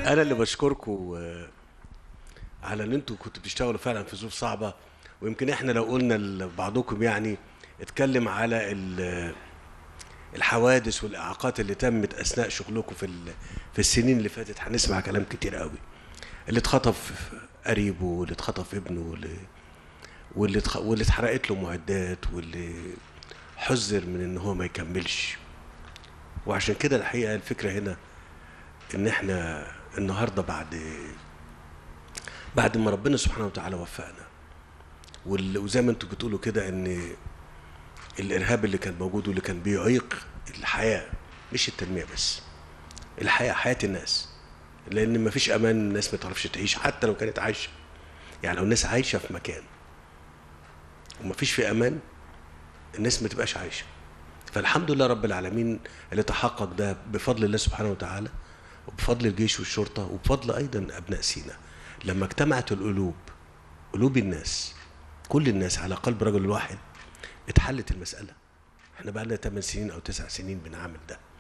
انا اللي بشكركم آه، على ان انتوا كنتوا بتشتغلوا فعلا في ظروف صعبه ويمكن احنا لو قلنا لبعضكم يعني اتكلم على ال- الحوادث والاعاقات اللي تمت اثناء شغلكم في ال- في السنين اللي فاتت هنسمع كلام كتير قوي اللي اتخطف قريبه واللي اتخطف ابنه واللي واللي اتخ- واللي اتحرقت له معدات واللي حذر من ان هو ما يكملش وعشان كده الحقيقه الفكره هنا ان احنا النهارده بعد بعد ما ربنا سبحانه وتعالى وفقنا وال- وزي ما انتوا بتقولوا كده ان الارهاب اللي كان موجود واللي كان بيعيق الحياه مش التنميه بس الحياه حياه الناس لان مفيش امان الناس ما تعرفش تعيش حتى لو كانت عايشه يعني لو الناس عايشه في مكان ومفيش في امان الناس ما تبقاش عايشه فالحمد لله رب العالمين اللي تحقق ده بفضل الله سبحانه وتعالى وبفضل الجيش والشرطه وبفضل ايضا ابناء سينا لما اجتمعت القلوب قلوب الناس كل الناس على قلب رجل واحد اتحلت المساله احنا بقى لنا 8 سنين او 9 سنين بنعمل ده